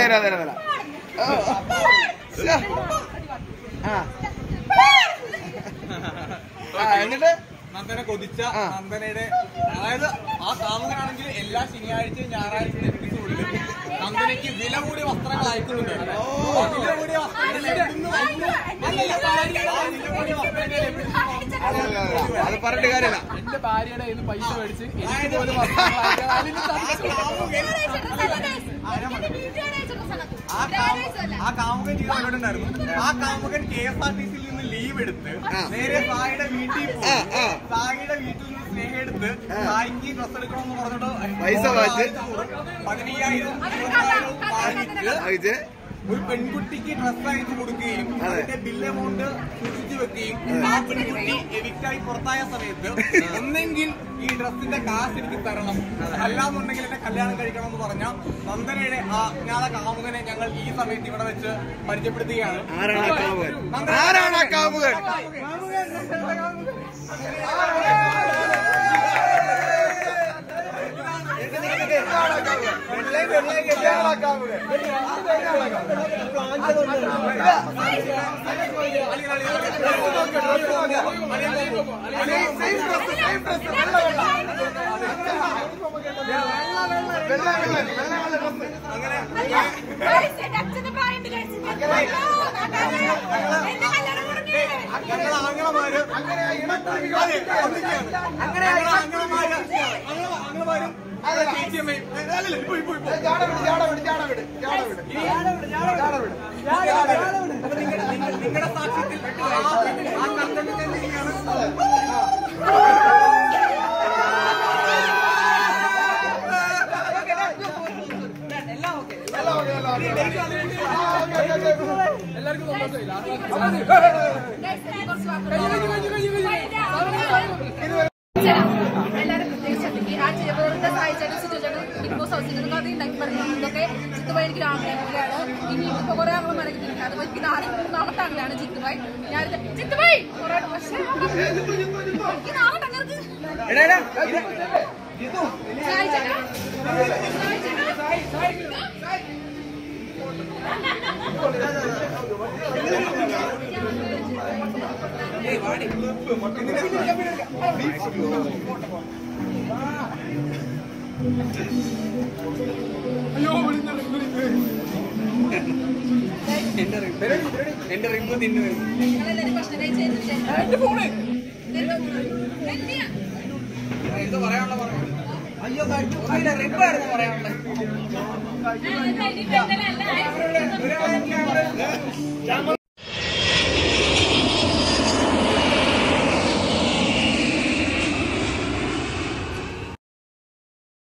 തരാം തരാം തരാം ഓ. ശ്ശെ. ആ ആ, എന്നിട്ട് നന്ദനെ കൊതിച്ച ആ. നന്ദനയുടെ അതായത് ആ കാമുകനാണെങ്കിൽ എല്ലാ ശനിയാഴ്ചയും ഞായറാഴ്ചയും എപ്പിസോഡിൽ നന്ദനയ്ക്ക് വില കൂടിയ വസ്ത്രങ്ങൾ അയക്കുന്നുണ്ട് ആ വില കൂടിയ വസ്ത്രങ്ങൾ എവിടുന്ന് വന്നു? അല്ലല്ല, ഭാര്യയുടെ ആ വില കൂടിയ വസ്ത്രങ്ങൾ എവിടുന്ന് വന്നു? അത് പറഞ്ഞിട്ട് കാര്യമില്ല എന്റെ ഭാര്യയുടെ കയ്യിൽ നിന്ന് പൈസ മേടിച്ച് എനിക്ക് പോലും വസ്ത്രങ്ങൾ അയക്കാൻ അതിന് സാധിച്ചു. ആ കാമു- ആ കാമുകൻ ചെയ്ത പരിപാടിണ്ടായിരുന്നു ആ കാമുകൻ കെ എസ് ആർ ടി സിയിൽ നിന്ന് ലീവ് എടുത്ത് ആ. നേരെ സായിയുടെ വീട്ടിൽ ആ, പോയി ആ. സായിയുടെ വീട്ടിൽ നിന്ന് സ്നേഹം എടുത്ത് സായിക്ക് ഡ്രസ് എടുക്കണമെന്ന് പറഞ്ഞിട്ട് പൈസ വാങ്ങിച്ച് പതിനയ്യായിരം ഇരുപതിനായിരം വാങ്ങിച്ച് അയച്ച് ഒരു പെൺകുട്ടിക്ക് ഡ്രസ് അയച്ചു കൊടുക്കുകയും അതെ. അതിന്റെ ബില്ല് എമൗണ്ട് സൂക്ഷിച്ചു വെക്കുകയും ആ പെൺകുട്ടി എവിക്റ്റായി പുറത്തായ സമയത്ത് ഒന്നെങ്കിൽ ഈ ഡ്രസ്സിന്റെ കാശ് എനിക്ക് തരണം അല്ലാന്നുണ്ടെങ്കിൽ എന്നെ കല്യാണം കഴിക്കണം എന്ന് പറഞ്ഞ നന്ദനയുടെ ആ അജ്ഞാത കാമുകനെ ഞങ്ങൾ ഈ സമയത്ത് ഇവിടെ വെച്ച് പരിചയപ്പെടുത്തുകയാണ് ആരാണ് ആ കാമുകൻ ആരാണ് ആ കാമുകൻ അച്ഛന്റെ പ്രായം ഞങ്ങൾ ആംഗളമാര് അതെ, ഒന്നിക്കുകയാണ്. ഞങ്ങൾ ആംഗളമാര് ആംഗള- ആംഗളമാരും ചേച്ചിയമ്മയും അല്ലല്ല ഇപ്പൊ ഇപ്പൊ ഇപ്പൊ നിങ്ങളുടെ സാക്ഷ്യത്തിൽ ആ ആ കണ്ടന്റ് തന്നെയാണ് എല്ലാവർക്കും സന്തോഷമില്ല എല്ലാവരും പ്രത്യേകിച്ച് ശ്രദ്ധിക്കുക ആ വെറുതെ സഹായിച്ചാലും സിറ്റുവേഷൻ ബിഗ് ബോസ് ഹൗസിൽ നിന്ന് കഥ ഉണ്ടാക്കി പറഞ്ഞു ഇതൊക്കെ ചിത്തുബായി എനിക്ക് ആഗ്രഹങ്ങളാണ് ഇനി ഇപ്പൊ കുറെ ആളുകൾ മടങ്ങിയിട്ടുണ്ട് അത് എനിക്ക് നാല് മൂന്നാമത്തെ ആഗ്രഹമാണ് ചിത്തുബായി ഞാൻ ചിത്തുബായി കുറെ പക്ഷേ എനിക്ക് നാളെ തങ്ങൾക്ക് സഹായിച്ചേട്ടാ. സഹായിച്ചേട്ടാ. എന്റെ റിമ്പ് തിന്നു നിങ്ങളെല്ലാവരും ഭക്ഷണം കഴിച്ചു എന്റെ ഫോണ് എന്താ പറയാനുള്ള പറഞ്ഞു അയ്യോ പറയാനുള്ളത്